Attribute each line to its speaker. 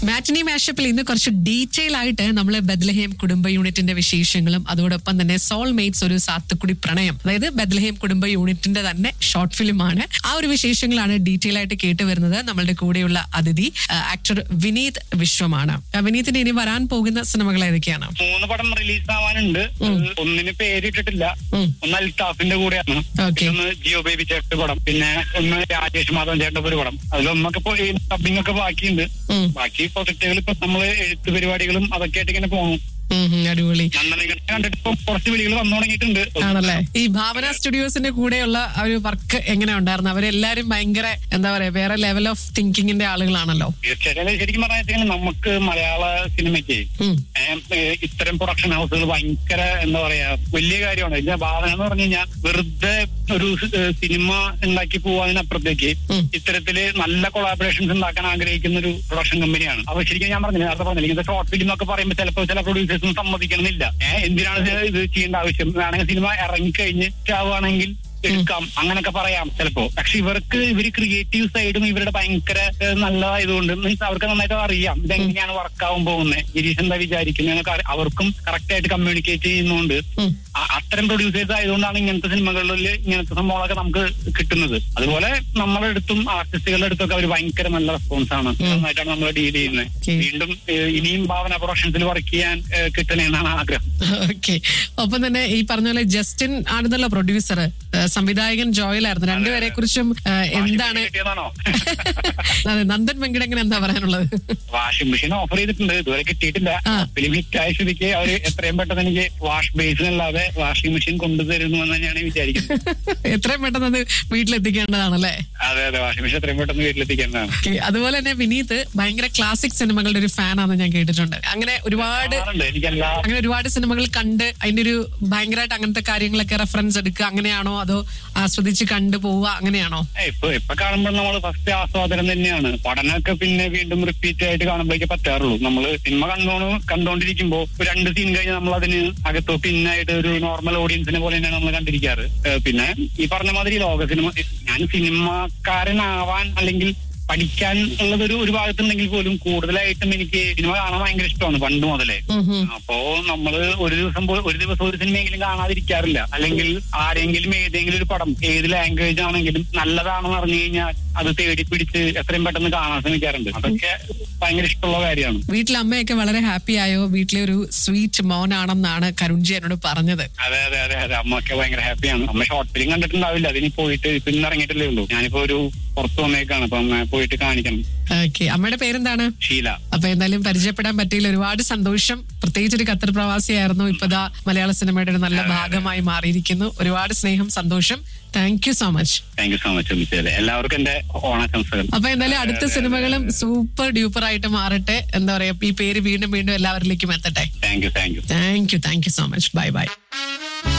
Speaker 1: മാറ്റിനി മാഷപ്പിൽ ഇന്ന് കുറച്ച് ഡീറ്റെയിൽ ആയിട്ട് നമ്മൾ ബദ്ലഹേം കുടുംബ യൂണിറ്റിന്റെ വിശേഷങ്ങളും അതോടൊപ്പം തന്നെ സോൾമേറ്റ്സ് ഒരു സാത്തുക്കുടി പ്രണയം അതായത് ബദ്ലഹേം കുടുംബ യൂണിറ്റിന്റെ തന്നെ ഷോർട്ട് ഫിലിമാണ് ആ ഒരു വിശേഷങ്ങളാണ് ഡീറ്റെയിൽ ആയിട്ട് കേട്ട് വരുന്നത് നമ്മളുടെ കൂടെയുള്ള അതിഥി ആക്ടർ വിനീത് വിശ്വമാണ് ആ, വിനീതിന് ഇനി വരാൻ പോകുന്ന സിനിമകൾ ഏതൊക്കെയാണ്
Speaker 2: മൂന്ന് പടം റിലീസ് ആവാനുണ്ട് ഒന്നിന് പേരിട്ടിട്ടില്ല
Speaker 1: ഉം.
Speaker 2: ഒന്ന് അൽത്താഫിന്റെ കൂടെയാണ്
Speaker 1: Okay.
Speaker 2: ഒന്ന് ജിയോ ബേബി ചേട്ടന്റെ പടം പിന്നെ ഒന്ന് രാജേഷ് മാധവൻ ചേട്ടന്റെ ഒരു പടം അതിലൊന്നൊക്കെ ഇപ്പൊ ഈ ഡബിംഗ് ഒക്കെ ബാക്കിയുണ്ട്
Speaker 1: ഉം.
Speaker 2: ബാക്കി പ്രൊജക്ടുകൾ ഇപ്പൊ നമ്മള് എഴുത്ത് പരിപാടികളും അതൊക്കെ ആയിട്ട് ഇങ്ങനെ പോകും
Speaker 1: ഉം, ഉം, അടിപൊളി
Speaker 2: നന്ദനകനെ കണ്ടിട്ട് ഇപ്പൊ കുറച്ച് വിളികൾ വന്നു തുടങ്ങിയിട്ടുണ്ട്
Speaker 1: ആണല്ലേ ഈ ഭാവന സ്റ്റുഡിയോസിന്റെ കൂടെയുള്ള ആ ഒരു വർക്ക് എങ്ങനെ ഉണ്ടായിരുന്നു അവരെല്ലാരും ഭയങ്കര എന്താ പറയാ വേറെ ലെവൽ ഓഫ് തിങ്കിങ്ങിന്റെ ആളുകളാണല്ലോ
Speaker 2: തീർച്ചയായിട്ടും ശരിക്കും പറഞ്ഞാൽ നമുക്ക് മലയാള സിനിമയ്ക്ക്
Speaker 1: ഉം.
Speaker 2: ഏഹ്, ഏഹ്, ഇത്തരം പ്രൊഡക്ഷൻ ഹൗസുകൾ ഭയങ്കര എന്താ പറയാ വലിയ കാര്യമാണ് ഇതിന്റെ ഭാവന എന്ന് പറഞ്ഞു കഴിഞ്ഞാൽ വെറുതെ ഒരു ഏഹ്, സിനിമ ഉണ്ടാക്കി പോവാതിനപ്പുറത്തേക്ക്
Speaker 1: ഉം.
Speaker 2: ഇത്തരത്തില് നല്ല കൊളാബറേഷൻസ് ഉണ്ടാക്കാൻ ആഗ്രഹിക്കുന്ന ഒരു പ്രൊഡക്ഷൻ കമ്പനിയാണ് അപ്പൊ ശരിക്കും ഞാൻ പറഞ്ഞില്ല നേരത്തെ പറഞ്ഞില്ല ഇങ്ങനത്തെ ഷോർട്ട് ഫിലിം ഒക്കെ പറയുമ്പോൾ ചിലപ്പോൾ ചില പ്രൊഡ്യൂസേഴ്സും സമ്മതിക്കണമെന്നില്ല ഏഹ് എന്തിനാണ് ഇത് ഇത് ചെയ്യേണ്ട ആവശ്യം വേണമെങ്കിൽ സിനിമ ഇറങ്ങിക്കഴിഞ്ഞ് ആവുകയാണെങ്കിൽ എടുക്കാം അങ്ങനൊക്കെ പറയാം ചിലപ്പോ പക്ഷെ ഇവർക്ക് ഇവര് ക്രിയേറ്റീവ് സൈഡും ഇവരുടെ ഭയങ്കര ഏഹ്, നല്ലതായതുകൊണ്ട് മീൻസ് അവർക്ക് നന്നായിട്ട് അറിയാം ഇതെങ്ങനെയാണ് വർക്കാവാൻ പോകുന്നത് ഗിരീഷ് എന്താ വിചാരിക്കുന്നത് അവർക്കും കറക്റ്റ് ആയിട്ട് കമ്മ്യൂണിക്കേറ്റ് ചെയ്യുന്നതുകൊണ്ട്
Speaker 1: ഉം.
Speaker 2: അ- അത്തരം പ്രൊഡ്യൂസേഴ്സ് ആയതുകൊണ്ടാണ് ഇങ്ങനത്തെ സിനിമകളിൽ ഇങ്ങനത്തെ സംഭവങ്ങളൊക്കെ നമുക്ക് കിട്ടുന്നത് അതുപോലെ നമ്മുടെ അടുത്തും ആർട്ടിസ്റ്റുകളുടെ അടുത്തൊക്കെ അവർ ഭയങ്കര നല്ല റെസ്പോൺസ് ആണ് നന്നായിട്ടാണ് നമ്മൾ ഡീൽ ചെയ്യുന്നത്
Speaker 1: Okay.
Speaker 2: വീണ്ടും ഏഹ്, ഇനിയും ഭാവന പ്രൊഡക്ഷൻസിൽ വർക്ക് ചെയ്യാൻ ഏഹ്, കിട്ടണമെന്നാണ് ആഗ്രഹം
Speaker 1: ഓക്കെ ഒപ്പം തന്നെ ഈ പറഞ്ഞ പോലെ ജസ്റ്റിൻ ആണെന്നുള്ള പ്രൊഡ്യൂസർ സംവിധായകൻ ജോയലായിരുന്നു രണ്ടുപേരെ കുറിച്ചും എന്താണ്
Speaker 2: കിട്ടിയതാണോ
Speaker 1: അതെ നന്ദൻ വെങ്കിടങ്ങനെ എന്താ പറയാനുള്ളത്
Speaker 2: വാഷിംഗ് മെഷീൻ ഓഫർ ചെയ്തിട്ടുണ്ട് ഇതുവരെ കിട്ടിയിട്ടില്ല
Speaker 1: ആ.
Speaker 2: ഫിലിം ഹിറ്റ് ആയ സ്ഥിതിക്ക് അവര് എത്രയും പെട്ടെന്ന് എനിക്ക് വാഷ് ബേസിനല്ലാതെ വാഷിംഗ് മെഷീൻ കൊണ്ടുതരുന്നു എന്ന് ഞാൻ വിചാരിക്കുന്നത്
Speaker 1: എത്രയും പെട്ടെന്ന് അത് വീട്ടിലെത്തിക്കേണ്ടതാണല്ലേ
Speaker 2: അതെ അതെ വാഷിംഗ് മെഷീൻ എത്രയും പെട്ടെന്ന് വീട്ടിലെത്തിക്കുന്നതാണ്
Speaker 1: Okay. അതുപോലെ തന്നെ വിനീത് ഭയങ്കര ക്ലാസിക് സിനിമകളുടെ ഒരു ഫാനാണെന്ന് ഞാൻ കേട്ടിട്ടുണ്ട് അങ്ങനെ ഒരുപാട്
Speaker 2: കാണാറുണ്ട് എനിക്കെല്ലാ
Speaker 1: അങ്ങനെ ഒരുപാട് സിനിമകൾ കണ്ട് അതിന്റെ ഒരു ഭയങ്കരമായിട്ട് അങ്ങനത്തെ കാര്യങ്ങളൊക്കെ റെഫറൻസ് എടുക്കുക അങ്ങനെയാണോ അതോ ആസ്വദിച്ച് കണ്ടു പോവുക അങ്ങനെയാണോ
Speaker 2: ഏ, ഇപ്പൊ ഇപ്പൊ കാണുമ്പോൾ നമ്മൾ ഫസ്റ്റ് ആസ്വാദനം തന്നെയാണ് പഠനമൊക്കെ പിന്നെ വീണ്ടും റിപ്പീറ്റ് ആയിട്ട് കാണുമ്പോഴേക്ക് പറ്റാറുള്ളൂ നമ്മള് സിനിമ കണ്ടോണ്ട് കണ്ടോണ്ടിരിക്കുമ്പോ ഒരു രണ്ട് സീൻ കഴിഞ്ഞ് നമ്മൾ അതിന് അകത്തോ പിന്നായിട്ട് ഒരു നോർമൽ ഓഡിയൻസിനെ പോലെ തന്നെയാണ് നമ്മൾ കണ്ടിരിക്കാറ് ഏ, പിന്നെ ഈ പറഞ്ഞ മാതിരി ലോക സിനിമ ഞാൻ സിനിമക്കാരനാവാൻ അല്ലെങ്കിൽ പഠിക്കാൻ ഉള്ളതൊരു ഒരു ഭാഗത്തുണ്ടെങ്കിൽ പോലും കൂടുതലായിട്ടും എനിക്ക് സിനിമ കാണാൻ ഭയങ്കര ഇഷ്ടമാണ് പണ്ട് മുതലേ
Speaker 1: ഉം ഉം.
Speaker 2: അപ്പോ നമ്മള് ഒരു ദിവസം പോ- ഒരു ദിവസം ഒരു സിനിമയെങ്കിലും കാണാതിരിക്കാറില്ല അല്ലെങ്കിൽ ആരെങ്കിലും ഏതെങ്കിലും ഒരു പടം ഏത് ലാംഗ്വേജ് ആണെങ്കിലും നല്ലതാണെന്ന് അറിഞ്ഞു കഴിഞ്ഞാൽ അത് തേടി പിടിച്ച് എത്രയും പെട്ടെന്ന് കാണാൻ ശ്രമിക്കാറുണ്ട് അതൊക്കെ ഭയങ്കര ഇഷ്ടമുള്ള കാര്യമാണ്
Speaker 1: വീട്ടിലെ അമ്മയൊക്കെ വളരെ ഹാപ്പി ആയോ വീട്ടിലെ ഒരു സ്വീറ്റ് മോനാണെന്നാണ് കരുൺജി എന്നോട് പറഞ്ഞത്
Speaker 2: അതെ അതെ അതെ അതെ അമ്മയൊക്കെ ഭയങ്കര ഹാപ്പിയാണ് അമ്മ ഷോർട്ട് ഫിലിം കണ്ടിട്ടുണ്ടാവില്ല അതിന് പോയിട്ട് ഇപ്പൊ ഇന്ന് ഇറങ്ങിയിട്ടല്ലേ ഉള്ളൂ ഞാനിപ്പോ ഒരു പുറത്തു വന്നേക്കാണ് അപ്പൊ അമ്മ പോയിട്ട് കാണിക്കണം
Speaker 1: ഓക്കെ അമ്മയുടെ പേരെന്താണ്
Speaker 2: ഷീല
Speaker 1: അപ്പൊ എന്തായാലും പരിചയപ്പെടാൻ പറ്റിയില്ല ഒരുപാട് സന്തോഷം പ്രത്യേകിച്ച് ഒരു ഖത്തർ പ്രവാസിയായിരുന്നു ഇപ്പതാ മലയാള സിനിമയുടെ ഒരു നല്ല ഭാഗമായി മാറിയിരിക്കുന്നു ഒരുപാട് സ്നേഹം സന്തോഷം thank you so much
Speaker 2: thank you so much മിച്ചേലെ എല്ലാവർക്കും എന്റെ ഓണാശംസകൾ
Speaker 1: അപ്പൊ എന്തായാലും അടുത്ത സിനിമകളും സൂപ്പർ ഡ്യൂപ്പർ ആയിട്ട് മാറട്ടെ എന്താ പറയാ ഈ പേര് വീണ്ടും വീണ്ടും എല്ലാവരിലേക്കും എത്തട്ടെ
Speaker 2: thank you thank you
Speaker 1: thank you thank you so much bye by